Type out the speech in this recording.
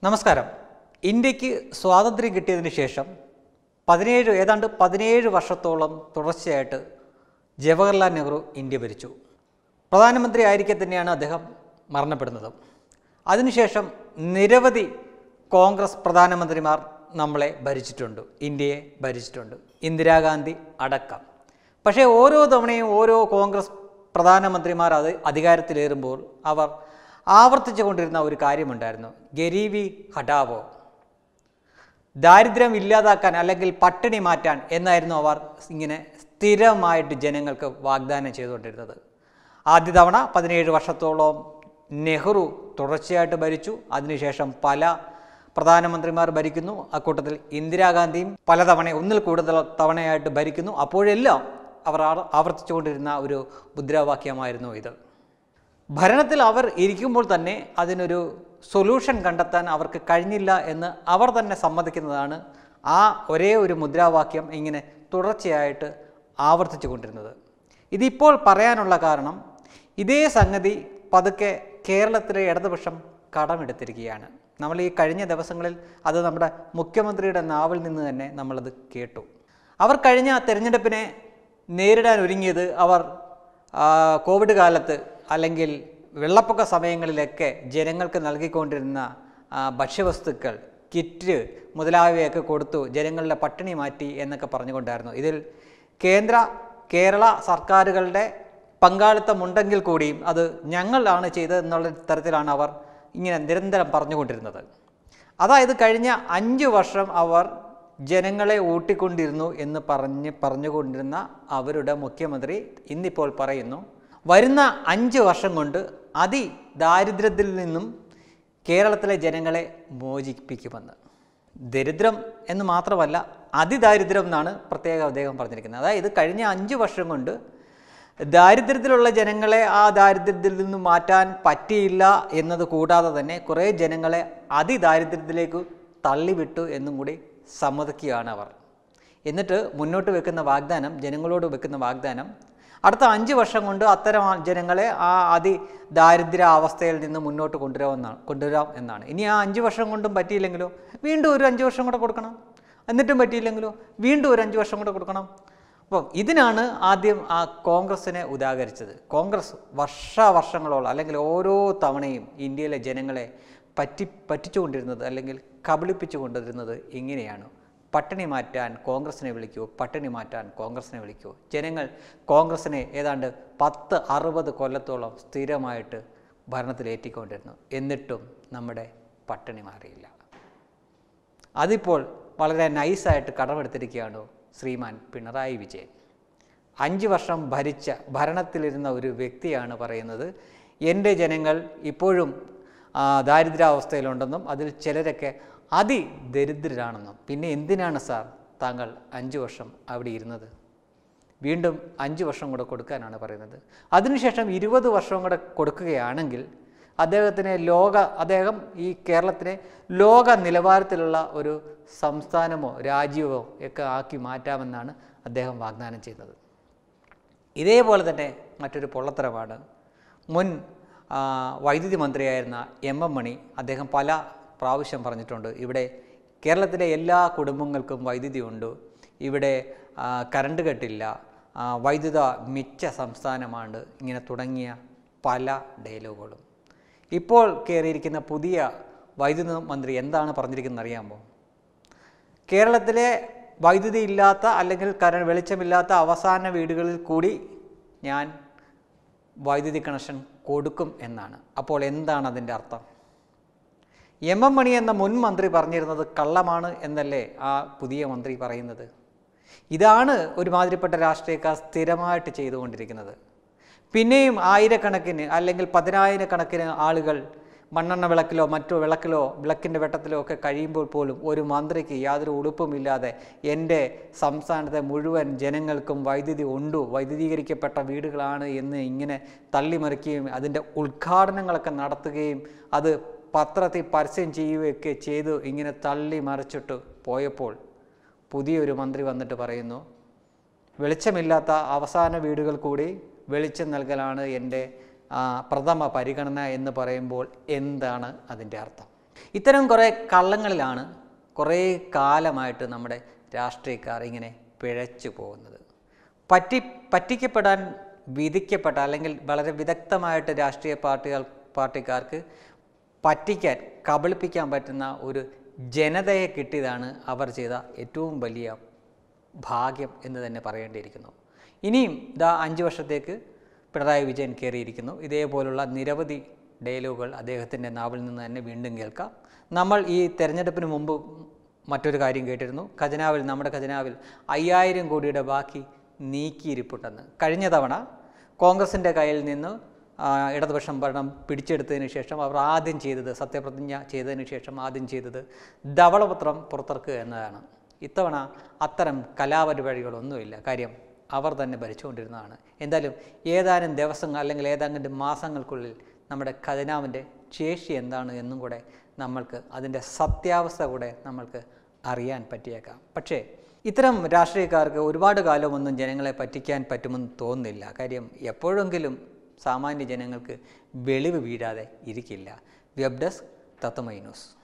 നമസ്കാരം ഇന്ത്യക്ക് സ്വാതന്ത്ര്യം കിട്ടിയതിന് ശേഷം പതിനേഴ് ഏതാണ്ട് പതിനേഴ് വർഷത്തോളം തുടർച്ചയായിട്ട് ജവഹർലാൽ നെഹ്റു ഇന്ത്യ ഭരിച്ചു പ്രധാനമന്ത്രി ആയിരിക്കെ തന്നെയാണ് അദ്ദേഹം മരണപ്പെടുന്നത് അതിനുശേഷം നിരവധി കോൺഗ്രസ് പ്രധാനമന്ത്രിമാർ നമ്മളെ ഭരിച്ചിട്ടുണ്ട് ഇന്ത്യയെ ഭരിച്ചിട്ടുണ്ട് ഇന്ദിരാഗാന്ധി അടക്കം പക്ഷേ ഓരോ തവണയും ഓരോ കോൺഗ്രസ് പ്രധാനമന്ത്രിമാർ അത് അധികാരത്തിലേറുമ്പോൾ അവർ ആവർത്തിച്ചു കൊണ്ടിരുന്ന ഒരു കാര്യമുണ്ടായിരുന്നു ഗരീബി ഹഠാവോ ദാരിദ്ര്യം ഇല്ലാതാക്കാൻ അല്ലെങ്കിൽ പട്ടിണി മാറ്റാൻ എന്നായിരുന്നു അവർ ഇങ്ങനെ സ്ഥിരമായിട്ട് ജനങ്ങൾക്ക് വാഗ്ദാനം ചെയ്തുകൊണ്ടിരുന്നത് ആദ്യ തവണ പതിനേഴ് വർഷത്തോളം നെഹ്റു തുടർച്ചയായിട്ട് ഭരിച്ചു അതിനുശേഷം പല പ്രധാനമന്ത്രിമാർ ഭരിക്കുന്നു അക്കൂട്ടത്തിൽ ഇന്ദിരാഗാന്ധിയും പലതവണ ഒന്നിൽ കൂടുതൽ തവണയായിട്ട് ഭരിക്കുന്നു അപ്പോഴെല്ലാം അവർ ആവ- ആവർത്തിച്ചുകൊണ്ടിരുന്ന ഒരു മുദ്രാവാക്യമായിരുന്നു ഇത് ഭരണത്തിൽ അവർ ഇരിക്കുമ്പോൾ തന്നെ അതിനൊരു സൊല്യൂഷൻ കണ്ടെത്താൻ അവർക്ക് കഴിഞ്ഞില്ല എന്ന് അവർ തന്നെ സമ്മതിക്കുന്നതാണ് ആ ഒരേ ഒരു മുദ്രാവാക്യം ഇങ്ങനെ തുടർച്ചയായിട്ട് ആവർത്തിച്ചു കൊണ്ടിരുന്നത് ഇതിപ്പോൾ പറയാനുള്ള കാരണം ഇതേ സംഗതി പതുക്കെ കേരളത്തിലെ ഇടതുപക്ഷം കടമെടുത്തിരിക്കുകയാണ് നമ്മൾ ഈ കഴിഞ്ഞ ദിവസങ്ങളിൽ അത് നമ്മുടെ മുഖ്യമന്ത്രിയുടെ നാവിൽ നിന്ന് തന്നെ നമ്മളത് കേട്ടു അവർ കഴിഞ്ഞ തെരഞ്ഞെടുപ്പിനെ നേരിടാൻ ഒരുങ്ങിയത് അവർ ആ, കോവിഡ് കാലത്ത് അല്ലെങ്കിൽ വെള്ളപ്പൊക്ക സമയങ്ങളിലൊക്കെ ജനങ്ങൾക്ക് നൽകിക്കൊണ്ടിരുന്ന ആ, ഭക്ഷ്യവസ്തുക്കൾ കിറ്റ് മുതലായവയൊക്കെ കൊടുത്തു ജനങ്ങളുടെ പട്ടിണി മാറ്റി എന്നൊക്കെ പറഞ്ഞുകൊണ്ടായിരുന്നു ഇതിൽ കേന്ദ്ര കേരള സർക്കാരുകളുടെ പങ്കാളിത്തമുണ്ടെങ്കിൽ കൂടിയും അത് ഞങ്ങളാണ് ചെയ്തത് എന്നുള്ള തരത്തിലാണ് അവർ ഇങ്ങനെ നിരന്തരം പറഞ്ഞുകൊണ്ടിരുന്നത് അതായത് കഴിഞ്ഞ അഞ്ച് വർഷം അവർ ജനങ്ങളെ ഊട്ടിക്കൊണ്ടിരുന്നു എന്ന് പറഞ്ഞ് പറഞ്ഞുകൊണ്ടിരുന്ന അവരുടെ മുഖ്യമന്ത്രി ഇന്നിപ്പോൾ പറയുന്നു വരുന്ന അഞ്ച് വർഷം കൊണ്ട് അതിദാരിദ്ര്യത്തിൽ നിന്നും കേരളത്തിലെ ജനങ്ങളെ മോചിപ്പിക്കുമെന്ന് ദരിദ്രം എന്ന് മാത്രമല്ല അതിദാരിദ്ര്യം എന്നാണ് പ്രത്യേകം അദ്ദേഹം പറഞ്ഞിരിക്കുന്നത് അതായത് കഴിഞ്ഞ അഞ്ച് വർഷം കൊണ്ട് ദാരിദ്ര്യത്തിലുള്ള ജനങ്ങളെ ആ ദാരിദ്ര്യത്തിൽ നിന്നും മാറ്റാൻ പറ്റിയില്ല എന്നത് കൂടാതെ തന്നെ കുറേ ജനങ്ങളെ അതിദാരിദ്ര്യത്തിലേക്ക് തള്ളിവിട്ടു എന്നും കൂടി സമ്മതിക്കുകയാണ് അവർ എന്നിട്ട് മുന്നോട്ട് വെക്കുന്ന വാഗ്ദാനം ജനങ്ങളോട് വെക്കുന്ന വാഗ്ദാനം അടുത്ത അഞ്ച് വർഷം കൊണ്ട് അത്തരം ആ ജനങ്ങളെ ആ അതി ദാരിദ്ര്യ അവസ്ഥയിൽ നിന്ന് മുന്നോട്ട് കൊണ്ടുവരാമെന്നാണ് കൊണ്ടുവരാം എന്നാണ് ഇനി ആ അഞ്ച് വർഷം കൊണ്ടും പറ്റിയില്ലെങ്കിലോ വീണ്ടും ഒരു അഞ്ച് വർഷം കൂടെ കൊടുക്കണം എന്നിട്ടും പറ്റിയില്ലെങ്കിലോ വീണ്ടും ഒരു അഞ്ച് വർഷം കൂടെ കൊടുക്കണം അപ്പം ഇതിനാണ് ആദ്യം ആ കോൺഗ്രസിനെ ഉദാഹരിച്ചത് കോൺഗ്രസ് വർഷാവർഷങ്ങളോളം അല്ലെങ്കിൽ ഓരോ തവണയും ഇന്ത്യയിലെ ജനങ്ങളെ പറ്റി പറ്റിച്ചുകൊണ്ടിരുന്നത് അല്ലെങ്കിൽ കബളിപ്പിച്ചു കൊണ്ടിരുന്നത് ഇങ്ങനെയാണ് പട്ടിണി മാറ്റാൻ കോൺഗ്രസിനെ വിളിക്കൂ പട്ടിണി മാറ്റാൻ കോൺഗ്രസിനെ വിളിക്കൂ ജനങ്ങൾ കോൺഗ്രസിനെ ഏതാണ്ട് പത്ത് അറുപത് കൊല്ലത്തോളം സ്ഥിരമായിട്ട് ഭരണത്തിലേറ്റിക്കൊണ്ടിരുന്നു എന്നിട്ടും നമ്മുടെ പട്ടിണി മാറിയില്ല അതിപ്പോൾ വളരെ നൈസായിട്ട് കടമെടുത്തിരിക്കുകയാണ് ശ്രീമാൻ പിണറായി വിജയൻ അഞ്ച് വർഷം ഭരിച്ച ഭരണത്തിലിരുന്ന ഒരു വ്യക്തിയാണ് പറയുന്നത് എൻ്റെ ജനങ്ങൾ ഇപ്പോഴും ആ, ദാരിദ്ര്യാവസ്ഥയിലുണ്ടെന്നും അതിൽ ചിലരൊക്കെ അതിദരിദ്രരാണെന്നും പിന്നെ എന്തിനാണ് സാർ താങ്കൾ അഞ്ച് വർഷം അവിടെ ഇരുന്നത് വീണ്ടും അഞ്ച് വർഷം കൂടെ കൊടുക്കാനാണ് പറയുന്നത് അതിനുശേഷം ഇരുപത് വർഷം കൂടെ കൊടുക്കുകയാണെങ്കിൽ അദ്ദേഹത്തിന് ലോക അദ്ദേഹം ഈ കേരളത്തിനെ ലോക നിലവാരത്തിലുള്ള ഒരു സംസ്ഥാനമോ രാജ്യമോ ഒക്കെ ആക്കി മാറ്റാമെന്നാണ് അദ്ദേഹം വാഗ്ദാനം ചെയ്യുന്നത് ഇതേപോലെ തന്നെ മറ്റൊരു പൊള്ളത്തരമാണ് മുൻ ആ, വൈദ്യുതി മന്ത്രിയായിരുന്ന എം എം മണി അദ്ദേഹം പല പ്രാവശ്യം പറഞ്ഞിട്ടുണ്ട് ഇവിടെ കേരളത്തിലെ എല്ലാ കുടുംബങ്ങൾക്കും വൈദ്യുതി ഉണ്ട് ഇവിടെ ആ, കറണ്ട് കെട്ടില്ല ആ, വൈദ്യുത മിച്ച സംസ്ഥാനമാണ് ഇങ്ങനെ തുടങ്ങിയ പല ഡയലോഗുകളും ഇപ്പോൾ കയറിയിരിക്കുന്ന പുതിയ വൈദ്യുതി മന്ത്രി എന്താണ് പറഞ്ഞിരിക്കുന്നത് അറിയാമോ കേരളത്തിലെ വൈദ്യുതി ഇല്ലാത്ത അല്ലെങ്കിൽ കര വെളിച്ചമില്ലാത്ത അവസാന വീടുകളിൽ കൂടി ഞാൻ വൈദ്യുതി കണക്ഷൻ കൊടുക്കും എന്നാണ് അപ്പോൾ എന്താണ് അതിൻ്റെ അർത്ഥം എം എം മണി എന്ന മുൻ മന്ത്രി പറഞ്ഞിരുന്നത് കള്ളമാണ് എന്നല്ലേ ആ പുതിയ മന്ത്രി പറയുന്നത് ഇതാണ് ഒരുമാതിരിപ്പെട്ട രാഷ്ട്രീയക്കാർ സ്ഥിരമായിട്ട് ചെയ്തുകൊണ്ടിരിക്കുന്നത് പിന്നെയും ആയിരക്കണക്കിന് അല്ലെങ്കിൽ പതിനായിരക്കണക്കിന് ആളുകൾ മണ്ണെണ്ണ വിളക്കിലോ മറ്റോ വിളക്കിലോ വിളക്കിൻ്റെ വെട്ടത്തിലോ ഒക്കെ കഴിയുമ്പോൾ പോലും ഒരു മന്ത്രിക്ക് യാതൊരു ഉളുപ്പുമില്ലാതെ എൻ്റെ സംസ്ഥാനത്തെ മുഴുവൻ ജനങ്ങൾക്കും വൈദ്യുതി ഉണ്ടു വൈദ്യുതീകരിക്കപ്പെട്ട വീടുകളാണ് എന്ന് ഇങ്ങനെ തള്ളിമറിക്കുകയും അതിൻ്റെ ഉദ്ഘാടനങ്ങളൊക്കെ നടത്തുകയും അത് പത്രത്തിൽ പരസ്യം ചെയ്യുകയൊക്കെ ചെയ്തു ഇങ്ങനെ തള്ളി മറിച്ചിട്ട് പോയപ്പോൾ പുതിയൊരു മന്ത്രി വന്നിട്ട് പറയുന്നു വെളിച്ചമില്ലാത്ത അവസാന വീടുകൾ കൂടി വെളിച്ചം നൽകലാണ് എൻ്റെ ആ, പ്രഥമ പരിഗണന എന്ന് പറയുമ്പോൾ എന്താണ് അതിൻ്റെ അർത്ഥം ഇത്തരം കുറേ കള്ളങ്ങളിലാണ് കുറേ കാലമായിട്ട് നമ്മുടെ രാഷ്ട്രീയക്കാർ ഇങ്ങനെ പിഴച്ചു പോകുന്നത് പറ്റി പറ്റിക്കപ്പെടാൻ വിധിക്കപ്പെട്ട അല്ലെങ്കിൽ വളരെ വിദഗ്ധമായിട്ട് രാഷ്ട്രീയ പാർട്ടികൾ പാർട്ടിക്കാർക്ക് പറ്റിക്കാൻ കബളിപ്പിക്കാൻ പറ്റുന്ന ഒരു ജനതയെ കിട്ടിയതാണ് അവർ ചെയ്ത ഏറ്റവും വലിയ ഭാഗ്യം എന്ന് തന്നെ പറയേണ്ടിയിരിക്കുന്നു ഇനിയും ഇതാ അഞ്ച് വർഷത്തേക്ക് പിണറായി വിജയൻ കയറിയിരിക്കുന്നു ഇതേപോലുള്ള നിരവധി ഡയലോഗുകൾ അദ്ദേഹത്തിൻ്റെ നാവിൽ നിന്ന് തന്നെ വീണ്ടും കേൾക്കാം നമ്മൾ ഈ തെരഞ്ഞെടുപ്പിന് മുമ്പ് മറ്റൊരു കാര്യം കേട്ടിരുന്നു ഖജനാവിൽ നമ്മുടെ ഖജനാവിൽ അയ്യായിരം കോടിയുടെ ബാക്കി നീക്കിയിരിപ്പുണ്ടെന്ന് കഴിഞ്ഞ തവണ കോൺഗ്രസിൻ്റെ കയ്യിൽ നിന്ന് ആ, ഇടതുപക്ഷം ഭരണം പിടിച്ചെടുത്തതിന് ശേഷം അവർ ആദ്യം ചെയ്തത് സത്യപ്രതിജ്ഞ ചെയ്തതിന് ശേഷം ആദ്യം ചെയ്തത് ധവളപത്രം പുറത്തിറക്കുക എന്നതാണ് ഇത്തവണ അത്തരം കലാപരിപാടികളൊന്നുമില്ല കാര്യം അവർ തന്നെ ഭരിച്ചുകൊണ്ടിരുന്നതാണ് എന്തായാലും ഏതാനും ദിവസങ്ങൾ അല്ലെങ്കിൽ ഏതാനും മാസങ്ങൾക്കുള്ളിൽ നമ്മുടെ ഖജനാവിൻ്റെ ശേഷി എന്താണ് എന്നും കൂടെ നമ്മൾക്ക് അതിൻ്റെ സത്യാവസ്ഥ കൂടെ നമ്മൾക്ക് അറിയാൻ പറ്റിയേക്കാം പക്ഷേ ഇത്തരം രാഷ്ട്രീയക്കാർക്ക് ഒരുപാട് കാലമൊന്നും ജനങ്ങളെ പറ്റിക്കാൻ പറ്റുമെന്ന് തോന്നുന്നില്ല കാര്യം എപ്പോഴെങ്കിലും സാമാന്യ ജനങ്ങൾക്ക് വെളിവ് വീഴാതെ ഇരിക്കില്ല വെബ് ഡെസ്ക് തത്വമൈ ന്യൂസ്